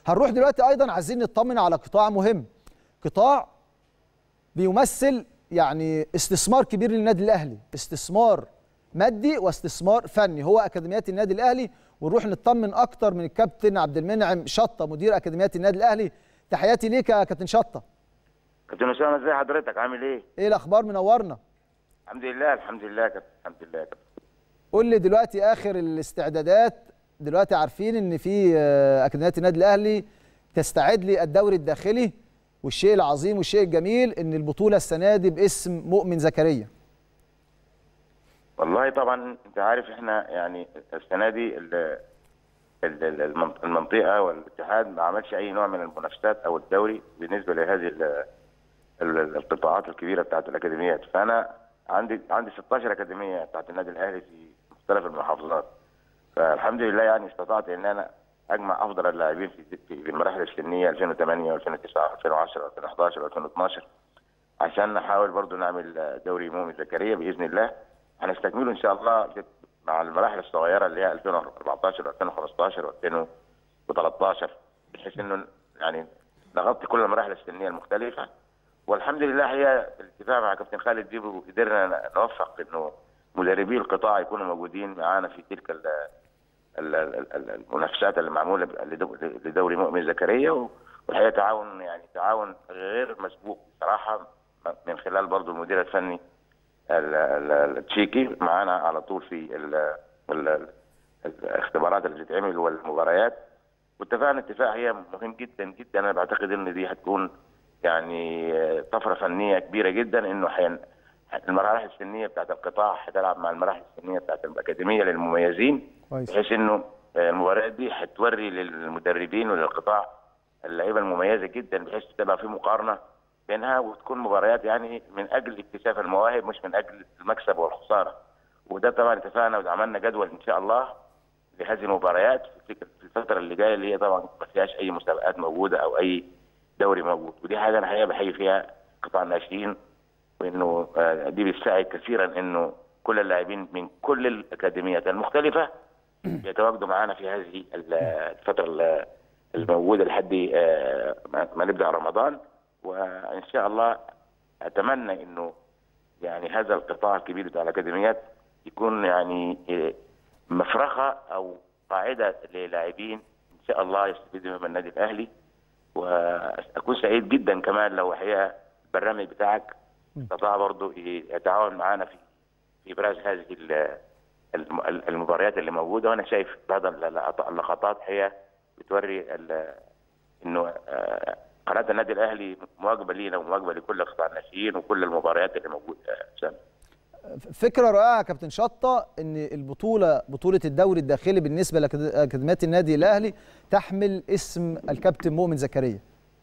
هنروح دلوقتي ايضا عايزين نطمن على قطاع مهم قطاع بيمثل يعني استثمار كبير للنادي الاهلي استثمار مادي واستثمار فني هو اكاديميات النادي الاهلي ونروح نطمن اكتر من الكابتن عبد المنعم شطه مدير اكاديميات النادي الاهلي تحياتي ليك يا كابتن شطه كابتن اسامه ازي حضرتك عامل ايه؟ ايه الاخبار منورنا الحمد لله الحمد لله كابتن الحمد لله كابتن قول لي دلوقتي اخر الاستعدادات دلوقتي عارفين ان في آه، اكاديميات النادي الاهلي تستعد للدوري الداخلي والشيء العظيم والشيء الجميل ان البطوله السنه دي باسم مؤمن زكريا والله طبعا انت عارف احنا يعني السنه دي ال- ال- ال- المن- المنطقه والاتحاد ما عملش اي نوع من المنافسات او الدوري بالنسبه لهذه ال- ال- القطاعات الكبيره بتاعت الاكاديميات فانا عندي عندي 16 اكاديميه بتاعت النادي الاهلي في مختلف المحافظات فالحمد لله يعني استطعت ان انا اجمع افضل اللاعبين في في المراحل السنيه 2008 و2009 و2010 و2011 و2012 عشان نحاول برضو نعمل دوري مؤمن زكريا باذن الله هنستكمله ان شاء الله مع المراحل الصغيره اللي هي 2014 و2015 و2013 بحيث انه يعني نغطي كل المراحل السنيه المختلفه والحمد لله هي بالاتفاق مع كابتن خالد ديبو قدرنا نوفق انه مدربي القطاع يكونوا موجودين معانا في تلك ال ال- ال- ال- المنافسات اللي معموله لدو- لدوري مؤمن زكريا والحقيقه تعاون يعني تعاون غير مسبوق بصراحه من خلال برضو المدير الفني ال- ال- التشيكي معانا على طول في ال- ال- الاختبارات اللي بتتعمل والمباريات واتفقنا اتفاق هي مهم جدا جدا انا بعتقد ان دي هتكون يعني آه، طفره فنيه كبيره جدا انه حين المراحل السنيه بتاعت القطاع هتلعب مع المراحل السنيه بتاعت الاكاديميه للمميزين كويس بحيث انه آه، المباريات دي هتوري للمدربين وللقطاع اللعيبه المميزه جدا بحيث تبقى في مقارنه بينها وتكون مباريات يعني من اجل اكتشاف المواهب مش من اجل المكسب والخساره وده طبعا اتفقنا وعملنا جدول ان شاء الله لهذه المباريات في في الفتره اللي جايه اللي هي طبعا ما فيهاش اي مسابقات موجوده او اي دوري موجود ودي حاجه انا الحقيقه بحيي فيها قطاع الناشئين وانه آه، دي بتساعد كثيرا انه كل اللاعبين من كل الاكاديميات المختلفه يتواجدوا معنا في هذه ال- الفتره ال- الموجوده لحد آه، ما ما نبدا رمضان وان شاء الله اتمنى انه يعني هذا القطاع الكبير بتاع الاكاديميات يكون يعني آه، مفرخه او قاعده للاعبين ان شاء الله يستفيدوا من النادي الاهلي واكون سعيد جدا كمان لو هي البرنامج بتاعك استطاع برضه يتعاون معنا في في ابراز هذه ال- الم- المباريات اللي موجوده وانا شايف بعض اللقط- اللقطات هي بتوري ال- انه آه، قناه النادي الاهلي مواجبه لينا ومواجبه لكل قطاع الناشئين وكل المباريات اللي موجوده آه، سامي. فكره رائعه يا كابتن شطه ان البطوله بطوله الدوري الداخلي بالنسبه لاكاديميات النادي الاهلي تحمل اسم الكابتن مؤمن زكريا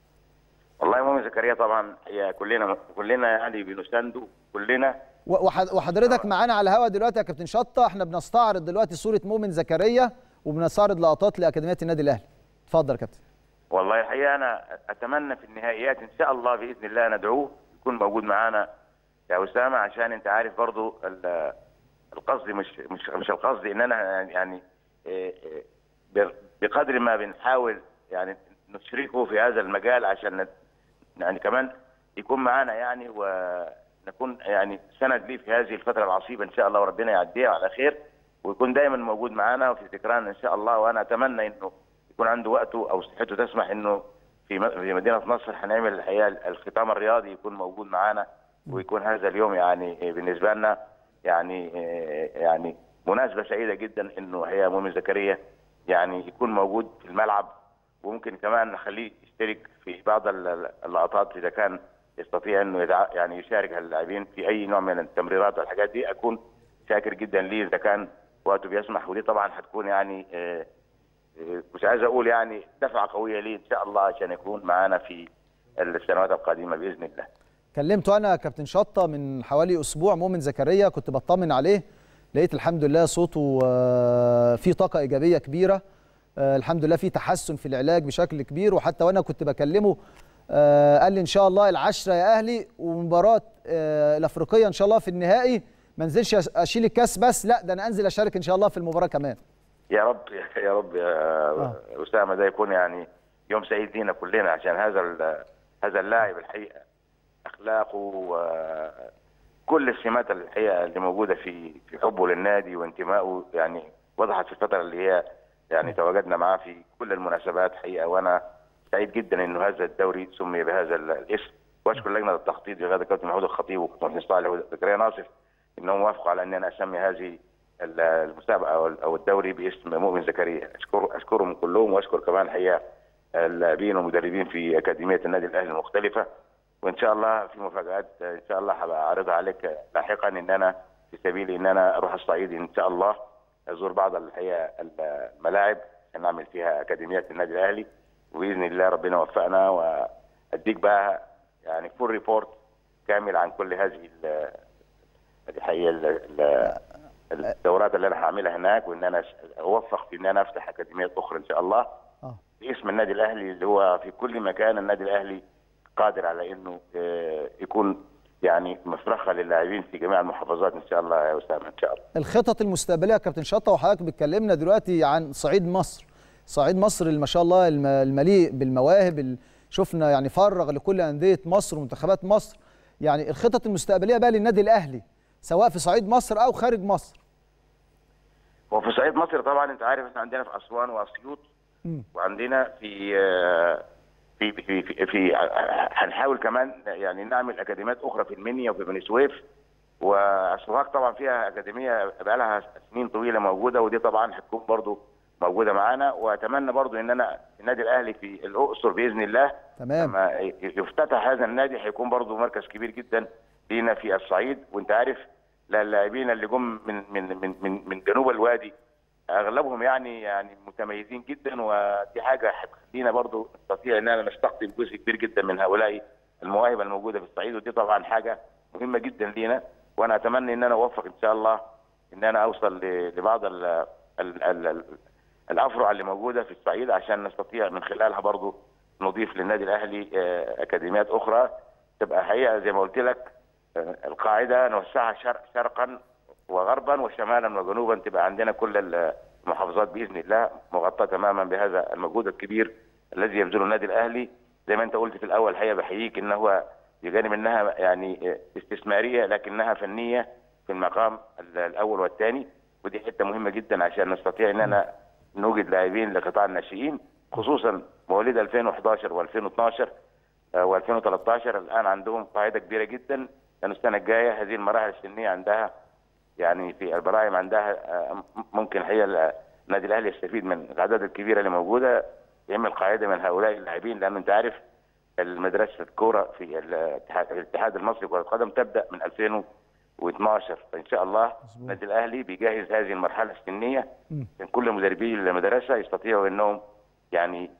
والله مؤمن زكريا طبعا هي كلنا كلنا يعني بنسانده كلنا و- وح- وحضرتك معانا على الهوا دلوقتي يا كابتن شطه احنا بنستعرض دلوقتي صوره مؤمن زكريا وبنستعرض لقطات لاكاديميات النادي الاهلي اتفضل يا كابتن والله الحقيقه انا اتمنى في النهائيات ان شاء الله باذن الله ندعوه يكون موجود معانا يا اسامه عشان انت عارف برضو ال- القصد مش مش مش القصد ان انا يعني إيه إيه ب- بقدر ما بنحاول يعني نشركه في هذا المجال عشان ن- يعني كمان يكون معانا يعني ونكون يعني سند ليه في هذه الفتره العصيبه ان شاء الله وربنا يعديها على خير ويكون دايما موجود معانا وفي ذكرانا ان شاء الله وانا اتمنى انه يكون عنده وقته او صحته تسمح انه في م- في مدينه نصر هنعمل الحقيقه الختام الرياضي يكون موجود معانا ويكون هذا اليوم يعني بالنسبه لنا يعني يعني مناسبه سعيده جدا انه هي مؤمن زكريا يعني يكون موجود في الملعب وممكن كمان نخليه يشترك في بعض ال- اللقطات اذا كان يستطيع انه يدع- يعني يشارك اللاعبين في اي نوع من التمريرات والحاجات دي اكون شاكر جدا ليه اذا كان وقته بيسمح ودي طبعا هتكون يعني آه، آه، مش عايز اقول يعني دفعه قويه ليه ان شاء الله عشان يكون معانا في السنوات القادمه باذن الله. كلمته انا يا كابتن شطه من حوالي اسبوع مؤمن زكريا كنت بطمن عليه لقيت الحمد لله صوته آه، فيه طاقه ايجابيه كبيره آه، الحمد لله في تحسن في العلاج بشكل كبير وحتى وانا كنت بكلمه آه، قال لي ان شاء الله العشره يا اهلي ومباراه آه، الافريقيه ان شاء الله في النهائي ما انزلش أش- اشيل الكاس بس لا ده انا انزل اشارك ان شاء الله في المباراه كمان يا رب يا رب يا اسامه ده يكون يعني يوم سعيد لينا كلنا عشان هذا هذا اللاعب الحقيقه اخلاقه وكل السمات الحقيقه اللي موجوده في في حبه للنادي وانتمائه يعني وضحت في الفتره اللي هي يعني تواجدنا معاه في كل المناسبات حقيقه وانا سعيد جدا انه هذا الدوري سمي بهذا الاسم واشكر لجنه التخطيط بقياده الكابتن محمود الخطيب وكابتن صالح وزكريا ناصف انهم وافقوا على ان انا اسمي هذه المسابقه او الدوري باسم مؤمن زكريا اشكر اشكرهم كلهم واشكر كمان الحقيقه اللاعبين والمدربين في اكاديميه النادي الاهلي المختلفه وان شاء الله في مفاجات ان شاء الله هبقى اعرضها عليك لاحقا ان انا في سبيل ان انا اروح الصعيد ان شاء الله ازور بعض الحقيقه الملاعب عشان نعمل فيها اكاديميات النادي الاهلي وباذن الله ربنا يوفقنا واديك بقى يعني فول ريبورت كامل عن كل هذه الحقيقه الدورات اللي انا هعملها هناك وان انا اوفق في ان انا افتح اكاديميات اخرى ان شاء الله باسم النادي الاهلي اللي هو في كل مكان النادي الاهلي قادر على انه يكون يعني مفرخه للاعبين في جميع المحافظات ان شاء الله يا اسامه ان شاء الله. الخطط المستقبليه يا كابتن شطه وحضرتك بتكلمنا دلوقتي عن صعيد مصر. صعيد مصر اللي ما شاء الله المليء بالمواهب شفنا يعني فرغ لكل انديه مصر ومنتخبات مصر يعني الخطط المستقبليه بقى للنادي الاهلي سواء في صعيد مصر او خارج مصر. هو في صعيد مصر طبعا انت عارف احنا عندنا في اسوان واسيوط وعندنا في في في في, في هنحاول كمان يعني نعمل اكاديميات اخرى في المنيا وفي بني سويف وسوهاج طبعا فيها اكاديميه بقى لها سنين طويله موجوده ودي طبعا هتكون برضو موجوده معانا واتمنى برضو ان انا النادي الاهلي في الاقصر باذن الله تمام لما يفتتح هذا النادي هيكون برضو مركز كبير جدا لينا في الصعيد وانت عارف اللاعبين اللي جم من من من من, من جنوب الوادي اغلبهم يعني يعني متميزين جدا ودي حاجه هتخلينا برضو نستطيع اننا نستقطب جزء كبير جدا من هؤلاء المواهب الموجوده في الصعيد ودي طبعا حاجه مهمه جدا لينا وانا اتمنى ان انا اوفق ان شاء الله ان انا اوصل لبعض ال ال ال الافرع اللي موجوده في الصعيد عشان نستطيع من خلالها برضو نضيف للنادي الاهلي اكاديميات اخرى تبقى حقيقه زي ما قلت لك القاعده نوسعها شرق شرقا وغربا وشمالا وجنوبا تبقى عندنا كل المحافظات باذن الله مغطاه تماما بهذا المجهود الكبير الذي يبذله النادي الاهلي زي ما انت قلت في الاول الحقيقه بحييك ان هو بجانب انها يعني استثماريه لكنها فنيه في المقام الاول والثاني ودي حته مهمه جدا عشان نستطيع اننا نوجد لاعبين لقطاع الناشئين خصوصا مواليد 2011 و2012 و2013 الان عندهم قاعده كبيره جدا لان السنه الجايه هذه المراحل السنيه عندها يعني في البراعم عندها ممكن الحقيقه النادي الاهلي يستفيد من الاعداد الكبيره اللي موجوده يعمل قاعده من هؤلاء اللاعبين لان انت عارف المدرسه الكوره في الاتحاد المصري لكره القدم تبدا من 2012 فان شاء الله النادي الاهلي بيجهز هذه المرحله السنيه من كل مدربي المدرسه يستطيعوا انهم يعني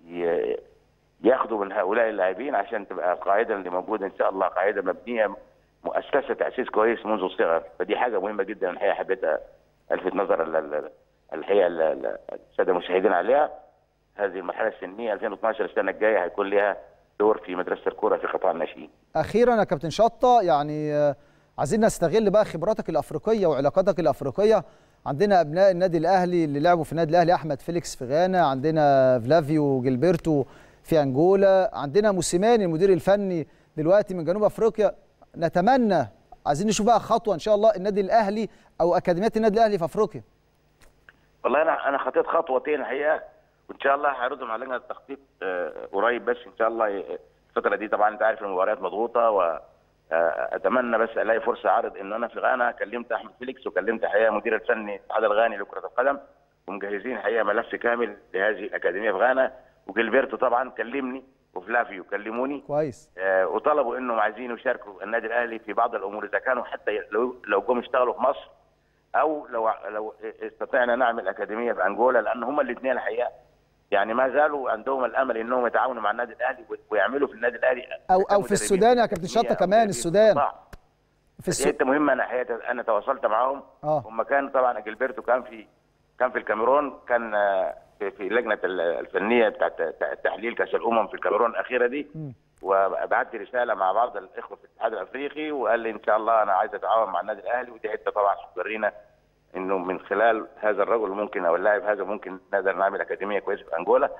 ياخذوا من هؤلاء اللاعبين عشان تبقى القاعده اللي موجوده ان شاء الله قاعده مبنيه مؤسسه تاسيس كويس منذ الصغر فدي حاجه مهمه جدا الحقيقه حبيت الفت نظر الحقيقه الساده المشاهدين عليها هذه المرحله السنيه 2012 السنه الجايه هيكون لها دور في مدرسه الكوره في قطاع الناشئين. اخيرا يا كابتن شطه يعني عايزين نستغل بقى خبراتك الافريقيه وعلاقاتك الافريقيه عندنا ابناء النادي الاهلي اللي لعبوا في النادي الاهلي احمد فيليكس في غانا عندنا فلافيو جilberto في انجولا عندنا موسيماني المدير الفني دلوقتي من جنوب افريقيا نتمنى عايزين نشوف بقى خطوه ان شاء الله النادي الاهلي او اكاديميات النادي الاهلي في افريقيا والله انا انا خطيت خطوتين الحقيقه وان شاء الله هعرضهم على لجنه التخطيط قريب بس ان شاء الله الفتره دي طبعا انت عارف المباريات مضغوطه و اتمنى بس الاقي فرصه اعرض ان انا في غانا كلمت احمد فيليكس وكلمت الحقيقه مدير الفني الاتحاد الغاني لكره القدم ومجهزين الحقيقه ملف كامل لهذه الاكاديميه في غانا وجilberto طبعا كلمني وفلافيو كلموني كويس آه وطلبوا انهم عايزين يشاركوا النادي الاهلي في بعض الامور اذا كانوا حتى لو لو جم اشتغلوا في مصر او لو لو استطعنا نعمل اكاديميه في انجولا لان هم الاثنين الحقيقه يعني ما زالوا عندهم الامل انهم يتعاونوا مع النادي الاهلي ويعملوا في النادي الاهلي او او في السودان يا كابتن شطه كمان السودان في السودان حته مهمه انا حقيقه انا تواصلت معاهم اه هم كان طبعا جilberto كان في كان في الكاميرون كان في, في لجنه الفنيه بتاعت تحليل كاس الامم في الكاميرون الاخيره دي م. وبعت لي رساله مع بعض الاخوه في الاتحاد الافريقي وقال لي ان شاء الله انا عايز اتعاون مع النادي الاهلي ودي حته طبعا هتورينا انه من خلال هذا الرجل ممكن او اللاعب هذا ممكن نقدر نعمل اكاديميه كويسه في انجولا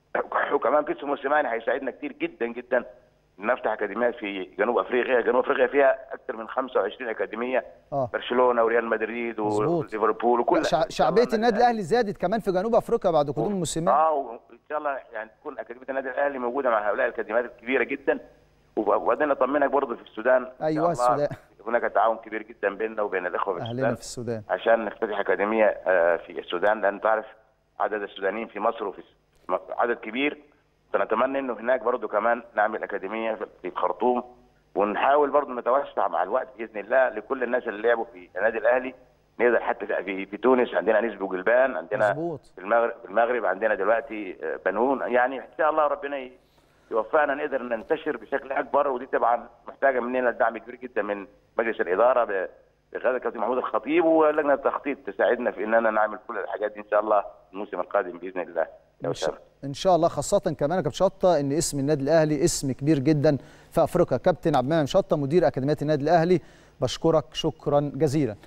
وكمان كيتسو موسيماني هيساعدنا كتير جدا جدا نفتح اكاديميات في جنوب افريقيا، جنوب افريقيا فيها اكثر من 25 اكاديميه اه برشلونه وريال مدريد مظبوط. وليفربول وكل شع- شعبيه النادي الاهلي زادت كمان في جنوب افريقيا بعد قدوم موسيماني اه وان شاء الله يعني تكون اكاديميه النادي الاهلي موجوده مع هؤلاء الاكاديميات الكبيره جدا وب- وبعدين اطمنك برضه في السودان إن شاء أيوة، الله السودان. هناك تعاون كبير جدا بيننا وبين الاخوه في اهلنا السودان في السودان عشان نفتتح اكاديميه آه، في السودان لان تعرف عدد السودانيين في مصر وفي م- عدد كبير فنتمنى انه هناك برضه كمان نعمل اكاديميه في- في الخرطوم ونحاول برضه نتوسع مع الوقت باذن الله لكل الناس اللي لعبوا في النادي الاهلي نقدر حتى في- في, في تونس عندنا نسبه وجلبان عندنا مظبوط في المغرب في المغرب عندنا دلوقتي آه، بنون يعني ان شاء الله ربنا ي- يوفقنا نقدر ننتشر بشكل اكبر ودي طبعا محتاجه مننا دعم كبير جدا من مجلس الاداره ب- بقياده الكابتن محمود الخطيب ولجنه التخطيط تساعدنا في اننا نعمل كل الحاجات دي ان شاء الله الموسم القادم باذن الله يا إن أسامة. شاء, ان شاء الله خاصه كمان يا كابتن شطه ان اسم النادي الاهلي اسم كبير جدا في افريقيا كابتن عبد المنعم شطه مدير اكاديميه النادي الاهلي بشكرك شكرا جزيلا